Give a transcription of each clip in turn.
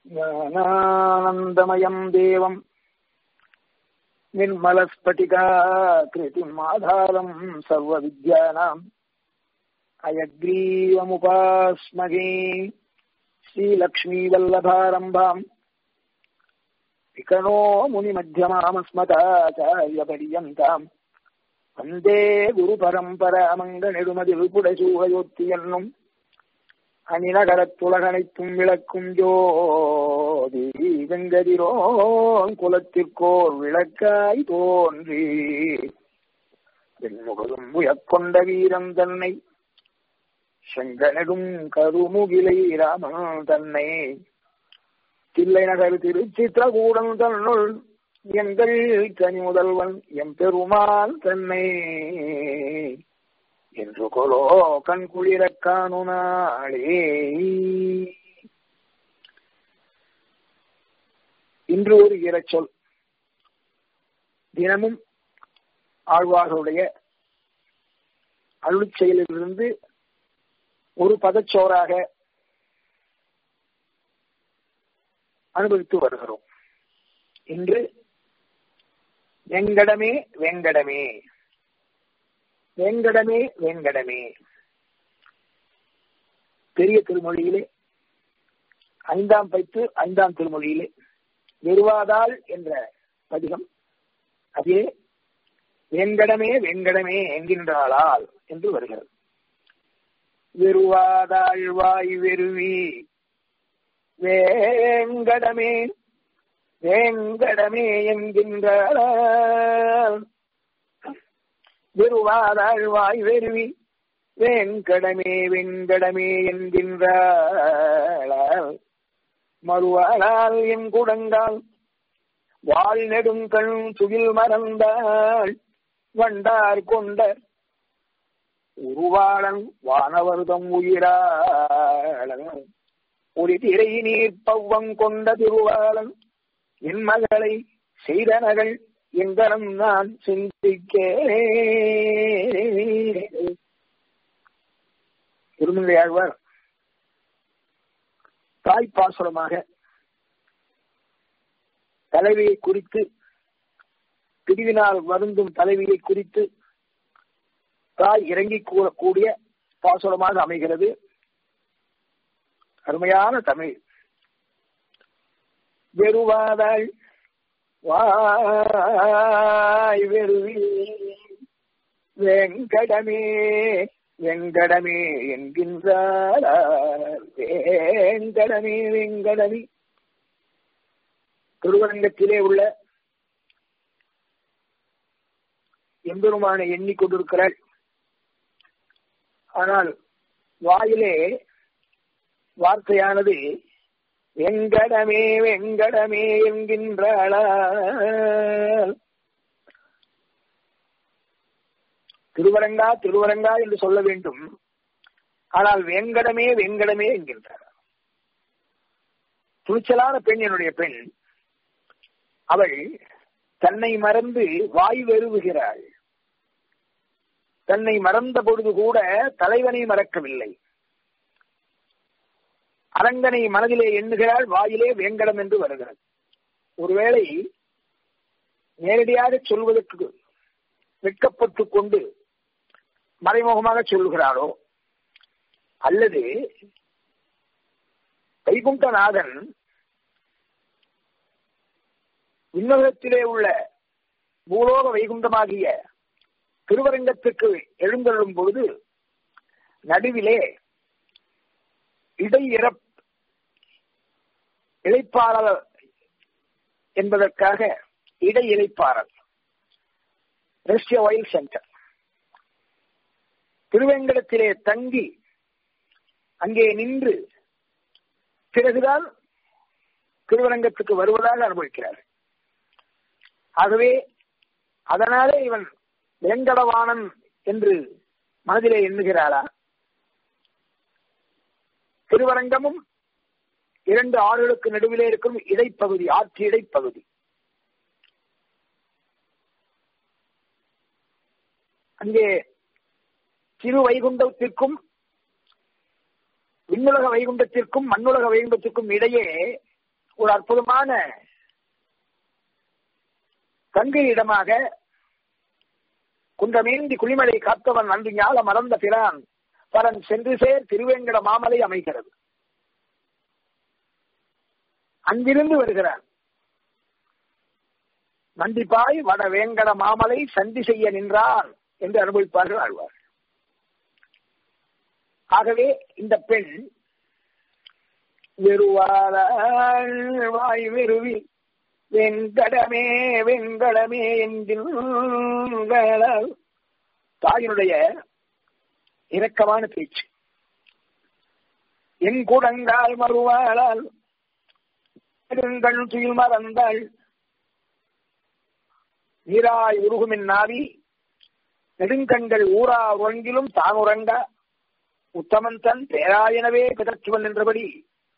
ज्ञानानन्दमयम् देवम् निर्मलस्फटिकाकृतिम् आधारम् सर्वविद्यानाम् अयग्रीवमुपास्महे श्रीलक्ष्मीवल्लभारम्भाम् विकणो मुनिमध्यमामस्मताचार्यपर्यन्ताम् வந்தே குரு பரம்பராமங்க நெடுமதில் என்னும் அணிநகரத்துலகனைத்தும் விளக்கும் ஜோதி வெங்கதிரோன் குலத்திற்கோர் விளக்காய் தோன்றி வெண்முகதும் உயக்கொண்ட வீரம் தன்னை செங்கனடும் கருமுகிலை ராமன் தன்னை தில்லை நகர் திருச்சித்திரகூடம் தன்னுள் எங்கள் கனி முதல்வன் எம் பெருமான் தன்னை என்று கொலோ கண் குளிர காணு நாளே இன்று ஒரு இறச்சொல் தினமும் ஆழ்வார்களுடைய அருள் செயலிலிருந்து ஒரு பதச்சோராக அனுபவித்து வருகிறோம் இன்று வெங்கடமே வெங்கடமே வெங்கடமே வெங்கடமே பெரிய திருமொழியிலே ஐந்தாம் பைத்து ஐந்தாம் திருமொழியிலே வெறுவாதாள் என்ற பதிகம் அதே வெங்கடமே வெங்கடமே என்கின்றாளால் என்று வருகிறது வெறுவாதாள் வாய் வெறுவி வேங்கடமே வேங்கடமே என்கின்றாள் வெறுவாதாழ்வாய் வெறுவி வேங்கடமே வெங்கடமே என்கின்றாள் மறுவாளால் என் குடங்கால் வாழ் நெடுங்கண் துகில் மறந்தாள் வண்டார் கொண்ட உருவாளன் வானவர்தம் உயிராளன் ஒரு திரை நீர் பவ்வம் கொண்ட திருவாளன் என் மகளை செய்தனகள் எங்கனம் நான் சிந்திக்கே திருமங்கையாழ்வார் தாய்ப்பாசுரமாக தலைவியை குறித்து பிரிவினால் வருந்தும் தலைவியை குறித்து தாய் இறங்கி கூறக்கூடிய பாசுரமாக அமைகிறது அருமையான தமிழ் வெறுவாதாள் வாய் வெறுவி வெங்கடமே வெங்கடமே என்கின்றாள் வேங்கடமே வெங்கடமே திருவரங்கத்திலே உள்ள எம்பெருமானை எண்ணிக்கொண்டிருக்கிறாள் ஆனால் வாயிலே வார்த்தையானது வெங்கடமே வெங்கடமே என்கின்றாளா திருவரங்கா திருவரங்கா என்று சொல்ல வேண்டும் ஆனால் வெங்கடமே வெங்கடமே என்கின்றார் துணிச்சலான பெண் என்னுடைய பெண் அவள் தன்னை மறந்து வாய் வெறுவுகிறாள் தன்னை மறந்த பொழுது கூட தலைவனை மறக்கவில்லை அரங்கனை மனதிலே எண்ணுகிறாள் வாயிலே வேங்கடம் என்று வருகிறது ஒருவேளை நேரடியாக சொல்வதற்கு வெட்கப்பட்டுக் கொண்டு மறைமுகமாக சொல்லுகிறாளோ அல்லது வைகுண்டநாதன் விண்ணகத்திலே உள்ள பூலோக வைகுண்டமாகிய திருவரங்கத்திற்கு எழுந்தள்ளும் பொழுது நடுவிலே இடை இறப் இழைப்பாளர் என்பதற்காக இடை இழைப்பாளர் ரஷ்ய ஒயில் சென்டர் திருவேங்கடத்திலே தங்கி அங்கே நின்று பிறகுதான் திருவரங்கத்துக்கு வருவதாக அனுபவிக்கிறார் ஆகவே அதனாலே இவன் வேங்கடவாணன் என்று மனதிலே எண்ணுகிறாளா திருவரங்கமும் இரண்டு ஆறுகளுக்கு நடுவிலே இருக்கும் இடைப்பகுதி ஆற்று இடைப்பகுதி அங்கே திரு வைகுண்டத்திற்கும் விண்ணுலக வைகுண்டத்திற்கும் மண்ணுலக வைகுண்டத்திற்கும் இடையே ஒரு அற்புதமான கங்கை இடமாக குன்றமேந்தி குளிமலை காத்தவன் அன்று ஞால மறந்த பிரான் பரன் சென்று சேர் திருவேங்கட மாமலை அமைகிறது அங்கிருந்து வருகிறான் நந்திப்பாய் வட வேங்கட மாமலை சந்தி செய்ய நின்றான் என்று அனுபவிப்பார்கள் ஆழ்வார் ஆகவே இந்த பெண் வெறுவாராய் வாய் வெறுவி வெங்கடமே வெங்கடமே என்கின்ற தாயினுடைய இரக்கமான பேச்சு என் கூடங்கால் மறுவாளால் நெடுங்கண் துயில் மறந்தாள் நீராய் உருகுமின் நாவி நெடுங்கண்கள் ஊரா உறங்கிலும் தான் உறங்க உத்தமன் தன் பேராயனவே பிதற்றுவன் என்றபடி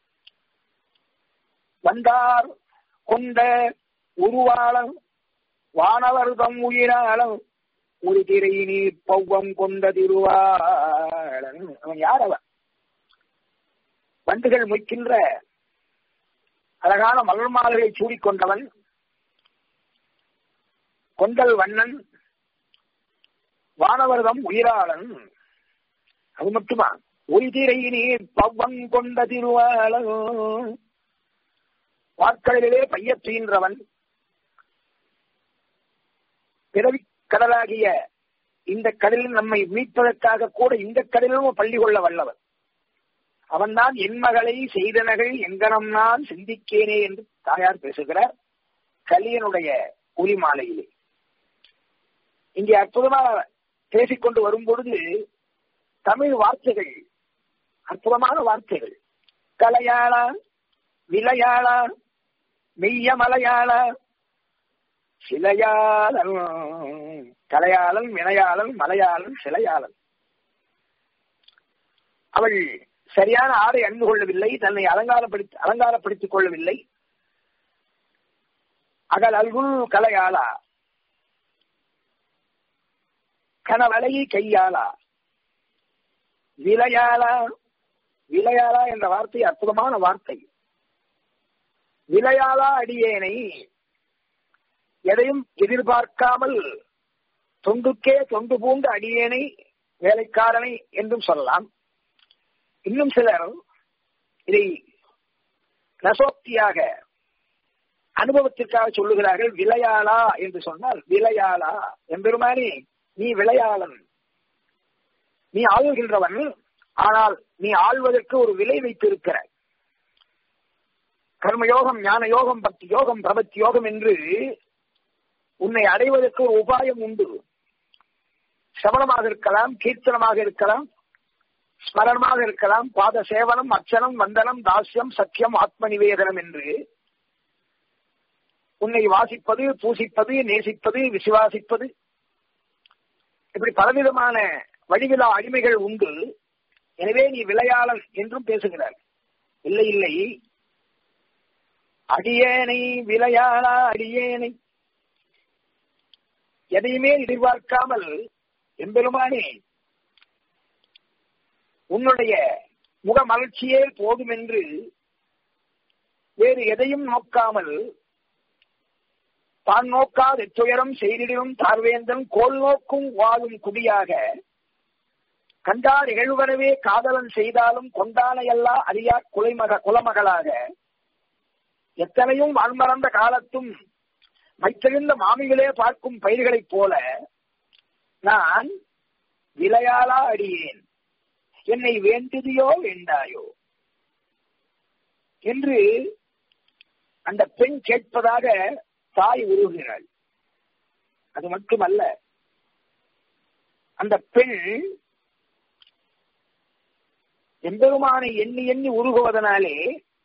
வந்தார் கொண்ட உருவாளம் வானவர்தம் உயிராளம் ஒரு திரை நீர் பௌவம் கொண்ட திருவாளன் அவன் யார் அவன் வண்டுகள் மொய்க்கின்ற அழகான மலர் மாலைகளை சூடிக்கொண்டவன் கொண்டல் வண்ணன் வானவர்தம் உயிராளன் அது மட்டுமா ஒரு திரை நீர் பவ்வம் கொண்ட திருவாளன் வாட்களிலே பையத்துயின்றவன் பிறவி கடலாகிய இந்த கடலில் நம்மை மீட்பதற்காக கூட இந்த கடலிலும் பள்ளி கொள்ள வல்லவன் அவன்தான் என் மகளை செய்தனகள் எங்கனம் நான் சிந்திக்கேனே என்று தாயார் பேசுகிறார் கலியனுடைய ஒலி மாலையிலே இங்கே அற்புதமாக பேசிக்கொண்டு வரும் பொழுது தமிழ் வார்த்தைகள் அற்புதமான வார்த்தைகள் கலையாளா விளையாளா மெய்ய மலையாளா சிலையாளன் கலையாளன் வினையாளன் மலையாளன் சிலையாளன் அவள் சரியான ஆடை அணிந்து கொள்ளவில்லை தன்னை அலங்காரப்படுத்தி அலங்காரப்படுத்திக் கொள்ளவில்லை அகல் அல்குல் கலையாளா கனவலை கையாளா விளையாளா விளையாளா என்ற வார்த்தை அற்புதமான வார்த்தை விளையாளா அடியேனை எதையும் எதிர்பார்க்காமல் தொண்டுக்கே தொண்டு பூண்ட அடியேனை வேலைக்காரனை என்றும் சொல்லலாம் இன்னும் சிலர் இதை ரசோக்தியாக அனுபவத்திற்காக சொல்லுகிறார்கள் விளையாளா என்று சொன்னால் விளையாளா எம்பெருமானி நீ விளையாளன் நீ ஆளுகின்றவன் ஆனால் நீ ஆள்வதற்கு ஒரு விலை வைத்திருக்கிற கர்மயோகம் ஞான யோகம் பக்தி யோகம் பிரபத்தி யோகம் என்று உன்னை அடைவதற்கு ஒரு உபாயம் உண்டு சபலமாக இருக்கலாம் கீர்த்தனமாக இருக்கலாம் ஸ்மரணமாக இருக்கலாம் பாத சேவனம் அர்ச்சனம் வந்தனம் தாஸ்யம் சத்தியம் ஆத்ம நிவேதனம் என்று உன்னை வாசிப்பது பூசிப்பது நேசிப்பது விசுவாசிப்பது இப்படி பலவிதமான வடிவிலா அடிமைகள் உண்டு எனவே நீ விளையாளன் என்றும் பேசுகிறார் இல்லை இல்லை அடியேனை விளையாளா அடியேனை எதையுமே எதிர்பார்க்காமல் எம்பெருமானே உன்னுடைய முக மலர்ச்சியே போதும் என்று வேறு எதையும் நோக்காமல் தான் நோக்காத துயரம் செய்திடும் தார்வேந்தன் கோல் நோக்கும் வாழும் குடியாக கண்டார் இகழ்வனவே காதலன் செய்தாலும் கொண்டானையல்லா அறியா குலைமக குலமகளாக எத்தனையும் வாழ்மறந்த காலத்தும் மைத்தெழுந்த மாமிகளே பார்க்கும் பயிர்களைப் போல நான் விளையாளா அடியேன் என்னை வேண்டுதியோ வேண்டாயோ என்று அந்த பெண் கேட்பதாக தாய் உருகிறாள் அது மட்டுமல்ல அந்த பெண் எம்பெருமானை எண்ணி எண்ணி உருகுவதனாலே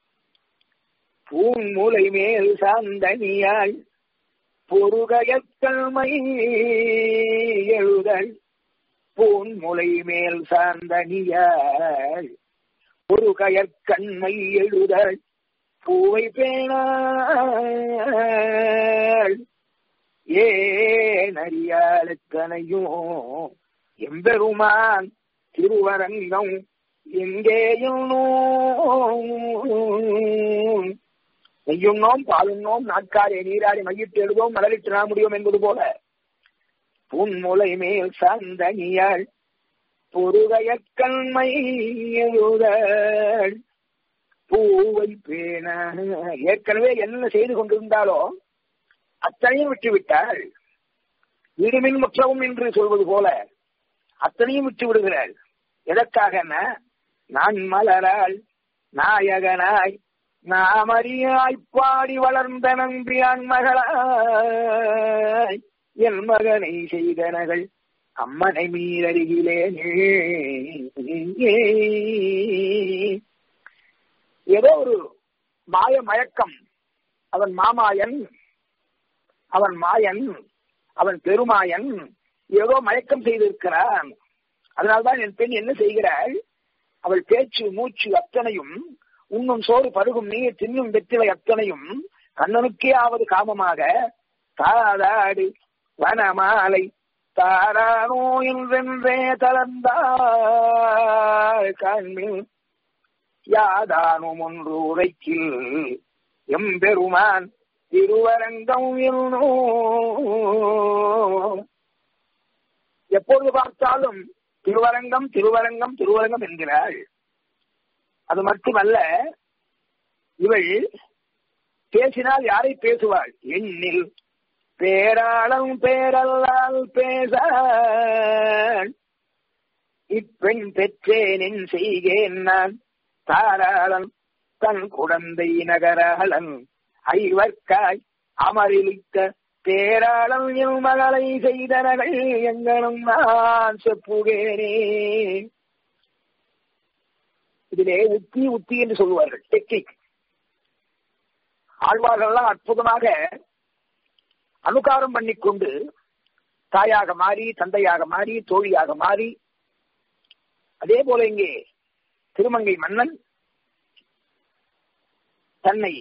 பூன் மூலை மேல் சாந்தனியாள் பொருகயற்கல்மை எழுதல் பூன் முலை மேல் சாந்தனியாள் ஒரு கயற்கண்மை எழுதல் பூவை பேணாள் ஏனறியாளுக்கனையும் எம்பெருமான் திருவரங்கம் எங்கேயும் நெய்யுண்ணோம் பாலுண்ணோம் நாட்காரே நீராடி மையிட்டு எழுதோம் மலரிட்டு நான் முடியும் என்பது போல புன்முலை மேல் சந்தனியாள் பொருகையக்கண்மை எழுதல் பூவை பேண ஏற்கனவே என்ன செய்து கொண்டிருந்தாலோ அத்தனையும் விட்டு விட்டாள் வீடுமின் முற்றவும் என்று சொல்வது போல அத்தனையும் விட்டு விடுகிறாள் எதற்காக நான் மலராள் நாயகனாய் நாமறியாய் பாடி வளர்ந்த நம்பியான் மகளாய் என் மகனை செய்தனகள் அம்மனை மீறருகிலே ஏதோ ஒரு மாய மயக்கம் அவன் மாமாயன் அவன் மாயன் அவன் பெருமாயன் ஏதோ மயக்கம் செய்திருக்கிறான் அதனால்தான் என் பெண் என்ன செய்கிறாள் அவள் பேச்சு மூச்சு அத்தனையும் உண்ணும் சோறு பருகும் நீர் தின்னும் வெற்றிலை அத்தனையும் கண்ணனுக்கே ஆவது காமமாக தாதாடு வனமாலை தாரானோ என்றென்றே தளர்ந்தாள் கண்மில் யாதானும் ஒன்று உரைக்கில் எம்பெருமான் திருவரங்கம் என்னோ எப்பொழுது பார்த்தாலும் திருவரங்கம் திருவரங்கம் திருவரங்கம் என்கிறாள் அது மட்டுமல்ல இவள் பேசினால் யாரை பேசுவாள் எண்ணில் பேராளம் பேரல்லால் பேச இப்பெண் பெற்றேனின் செய்கேன் நான் தாராளன் தன் குழந்தை நகராளன் ஐவர்க்காய் அமரிலிக்க பேராளம் என் மகளை செய்தனகள் எங்களும் நான் செப்புகேனே இதிலே உத்தி உத்தி என்று சொல்லுவார்கள் டெக்னிக் ஆழ்வார்கள்லாம் அற்புதமாக அனுகாரம் பண்ணிக்கொண்டு தாயாக மாறி தந்தையாக மாறி தோழியாக மாறி அதே போல இங்கே திருமங்கை மன்னன் தன்னை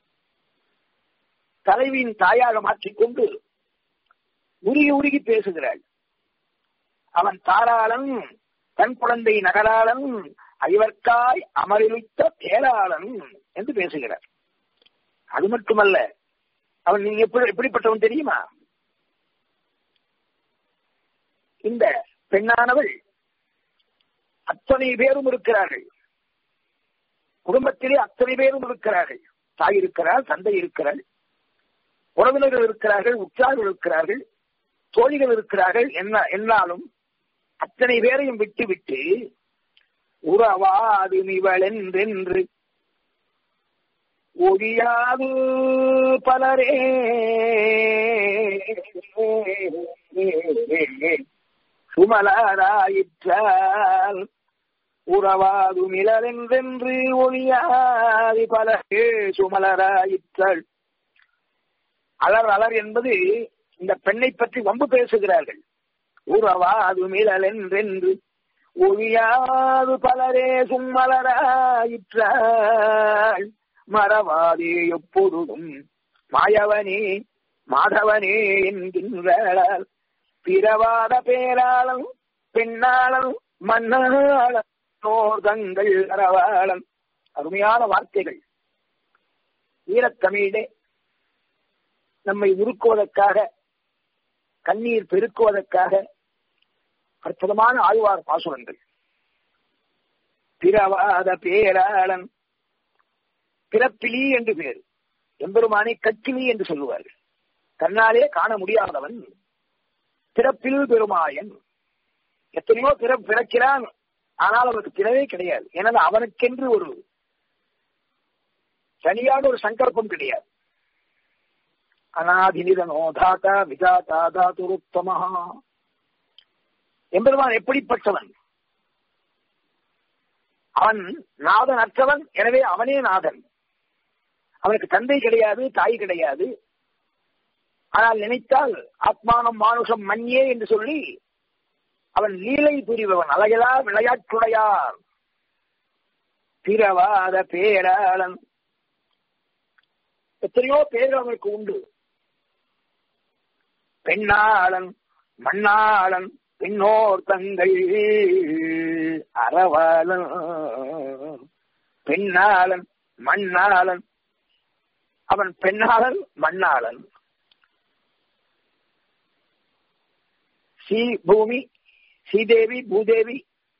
தலைவியின் தாயாக மாற்றிக்கொண்டு உருகி உருகி பேசுகிறாள் அவன் தாராளன் தன் குழந்தை நகராளன் ஐவர்க்காய் அமரிழித்த பேராளன் என்று பேசுகிறார் அது மட்டுமல்ல அவன் நீங்க எப்படி எப்படிப்பட்டவன் தெரியுமா இந்த பெண்ணானவள் அத்தனை பேரும் இருக்கிறார்கள் குடும்பத்திலே அத்தனை பேரும் இருக்கிறார்கள் தாய் இருக்கிறார் தந்தை இருக்கிறார் உறவினர்கள் இருக்கிறார்கள் உற்றார்கள் இருக்கிறார்கள் தோழிகள் இருக்கிறார்கள் என்ன என்னாலும் அத்தனை பேரையும் விட்டு விட்டு உறவாது இவள் என்றென்று ஒழியாது பலரே சுமலராயிற்றால் உறவாது மிளரென்றென்று ஒழியாது பலரே சுமலராயிற்றாள் அலர் அலர் என்பது இந்த பெண்ணை பற்றி வம்பு பேசுகிறார்கள் உறவாது மிளல் என்றென்று ஒழியாது பலரே சும்மலராயிற்றாள் மறவாதே எப்பொழுதும் மாயவனே மாதவனே என்கின்றாள் பிறவாத பேராளம் பெண்ணாளம் மன்னாளம் தங்கள் அறவாளம் அருமையான வார்த்தைகள் ஈரத்தமிழே நம்மை உருக்குவதற்காக கண்ணீர் பெருக்குவதற்காக அற்புதமான ஆழ்வார் பாசுரங்கள் பிறவாத பேராளன் பிறப்பிலி என்று பேர் எம்பெருமானை கட்டிலி என்று சொல்லுவார்கள் கண்ணாலே காண முடியாதவன் பிறப்பில் பெருமாயன் எத்தனையோ பிற பிறக்கிறான் ஆனால் அவனுக்கு பிறவே கிடையாது எனவே அவனுக்கென்று ஒரு தனியான ஒரு சங்கல்பம் கிடையாது அநாதினிதனோ தாத்தா விதாதா தாதுருத்தமஹா எம்பெருமான் எப்படிப்பட்டவன் அவன் நாதன் அற்றவன் எனவே அவனே நாதன் அவனுக்கு தந்தை கிடையாது தாய் கிடையாது ஆனால் நினைத்தால் ஆத்மானம் மானுஷம் மண்யே என்று சொல்லி அவன் லீலை புரிபவன் அழகலா விளையாட்டுடையார் பிறவாத பேராளன் எத்தனையோ பேர்கள் அவனுக்கு உண்டு பெண்ணாளன் மண்ணாளன் பெண்ணோர் தங்கள் அறவாளன் பெண்ணாளன் மண்ணாளன் அவன் பெண்ணாளன் மண்ணாளன் ஸ்ரீ பூமி ஸ்ரீதேவி பூதேவி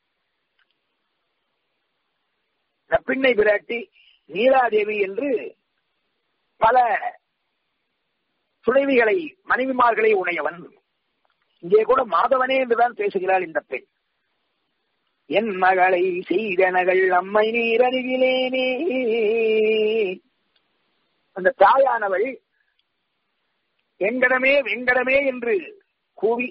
நப்பிண்ணை பிராட்டி நீலாதேவி என்று பல துணைவிகளை மனைவிமார்களை உடையவன் இங்கே கூட மாதவனே என்றுதான் பேசுகிறாள் இந்த பெண் என் மகளை செய்தனகள் அம்மை நீரருகிலேனே அந்த தாயானவள் வெங்கடமே வெங்கடமே என்று கூவி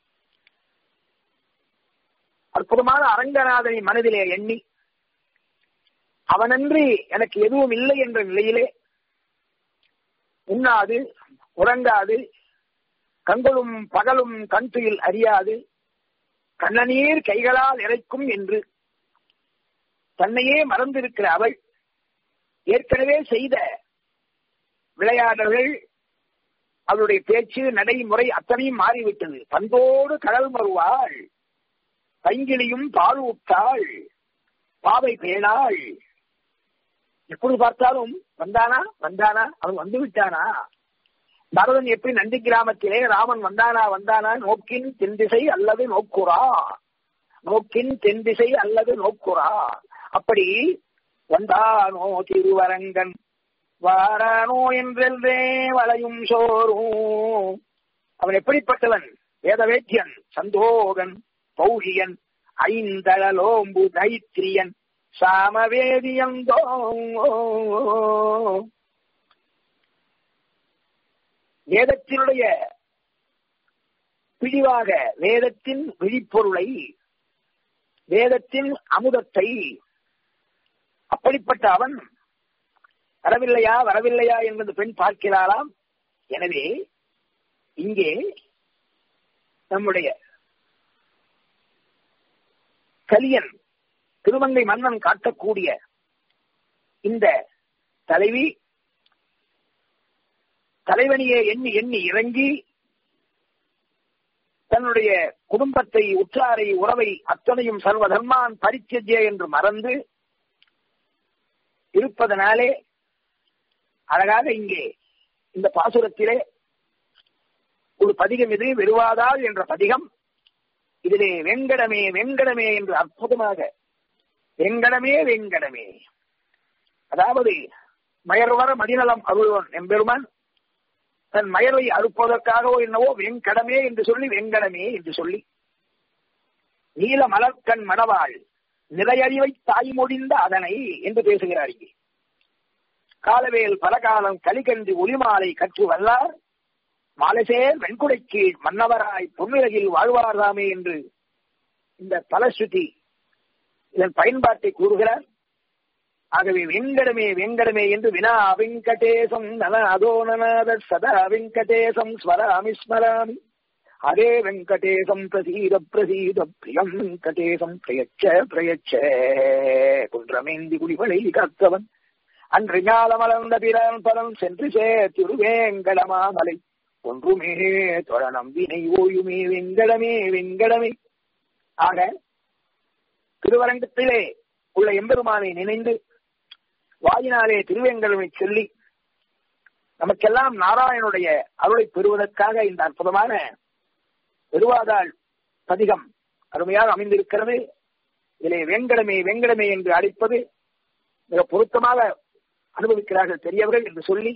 அற்புதமான அரங்கநாதனை மனதிலே எண்ணி அவனன்றி எனக்கு எதுவும் இல்லை என்ற நிலையிலே உண்ணாது உறங்காது கண்களும் பகலும் கண்துயில் அறியாது கண்ணநீர் கைகளால் இறைக்கும் என்று தன்னையே மறந்திருக்கிற அவள் ஏற்கனவே செய்த விளையாடல்கள் அவளுடைய பேச்சு நடைமுறை அத்தனையும் மாறிவிட்டது பண்போடு கடல் மறுவாள் பைங்கிலியும் பால் ஊட்டாள் பாவை பேணாள் எப்பொழுது பார்த்தாலும் வந்தானா வந்தானா அவன் வந்து விட்டானா பரதன் எப்படி நந்தி கிராமத்திலே ராமன் வந்தானா வந்தானா நோக்கின் தென்திசை அல்லது நோக்குறா நோக்கின் தென்திசை அல்லது நோக்குறா அப்படி வந்தானோ திருவரங்கன் வாரானோ என்றே வளையும் சோறும் அவன் எப்படிப்பட்டவன் வேதவேத்தியன் சந்தோகன் பௌகியன் ஐந்தளலோம்பு தைத்திரியன் சாமவேதியந்தோ வேதத்தினுடைய பிழிவாக வேதத்தின் விழிப்பொருளை வேதத்தின் அமுதத்தை அப்படிப்பட்ட அவன் வரவில்லையா வரவில்லையா என்பது பெண் பார்க்கிறாளாம் எனவே இங்கே நம்முடைய கலியன் திருமங்கை மன்னன் காட்டக்கூடிய இந்த தலைவி தலைவனியே எண்ணி எண்ணி இறங்கி தன்னுடைய குடும்பத்தை உற்றாரை உறவை அத்தனையும் சர்வ தர்மான் பரிச்சஜ்ய என்று மறந்து இருப்பதனாலே அழகாக இங்கே இந்த பாசுரத்திலே ஒரு பதிகம் இது வெறுவாதாள் என்ற பதிகம் இதிலே வெங்கடமே வெங்கடமே என்று அற்புதமாக வெங்கடமே வெங்கடமே அதாவது மயர்வர மதிநலம் அருள்வன் எம்பெருமான் தன் மயரை அறுப்பதற்காகவோ என்னவோ வெங்கடமே என்று சொல்லி வெங்கடமே என்று சொல்லி நீல மலர்கண் மணவாள் நிறையறிவை தாய் முடிந்த அதனை என்று பேசுகிறார் இங்கே காலவேல் பல காலம் கலிகன்று ஒளிமாலை கற்று வல்லார் மாலைசேர் வெண்குடைக்கு மன்னவராய் பொன்னிலகில் வாழ்வார்தாமே என்று இந்த பலஸ்ருதி இதன் பயன்பாட்டை கூறுகிறார் ஆகவே வெங்கடமே வெங்கடமே என்று வினா வெங்கடேசம் நல அதோ நனாத சதா வெங்கடேசம் ஸ்வராமி ஸ்மராமி ஹரே வெங்கடேசம் பிரசீத பிரசீத பிரியம் வெங்கடேசம் பிரயச்ச பிரயச்ச குன்றமேந்தி குடிமலை காத்தவன் அன்று ஞால மலர்ந்த பிறன் பலன் சென்று சே திருவேங்கடமாமலை ஒன்றுமே தொழனம் வினை ஓயுமே வெங்கடமே வெங்கடமே ஆக திருவரங்கத்திலே உள்ள எம்பெருமானை நினைந்து வாயினாலே திருவேங்கடமை சொல்லி நமக்கெல்லாம் நாராயணுடைய அருளை பெறுவதற்காக இந்த அற்புதமான பெருவாதாள் பதிகம் அருமையாக அமைந்திருக்கிறது இதிலே வெங்கடமே வெங்கடமே என்று அழைப்பது மிக பொருத்தமாக அனுபவிக்கிறார்கள் பெரியவர்கள் என்று சொல்லி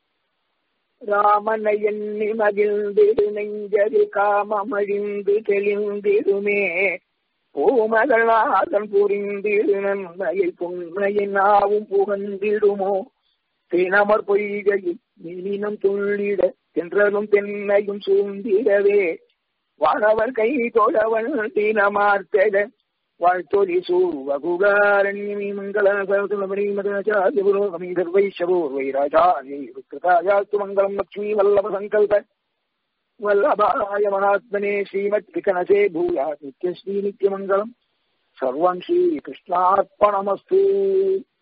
ராமனை எண்ணி மகிழ்ந்திடு நெஞ்சதில் காமமழிந்து தெளிந்திடுமே பூமகளாதன் புரிந்திடு நன்மையை புண்மையை நாவும் புகழ்ந்திடுமோ தினமர் பொய்கையில் மீனினம் துள்ளிட தென்றலும் தென்னையும் சூழ்ந்திடவே வானவர் கை தொழவன் தினமார்த்தட வாழ்த்தொலி சூவகுகாரண்யமி மங்களாச்சாரிய புரோகமி சர்வைஷவோர்வைராஜாயாஸ்து மங்களம் லக்ஷ்மி வல்லப சங்கல்ப வல்லபாய மகாத்மனே ஸ்ரீமத் விகனசே பூயா நித்யஸ்ரீ நித்யமங்கலம் சர்வம் ஸ்ரீ கிருஷ்ணார்ப்பணமஸ்து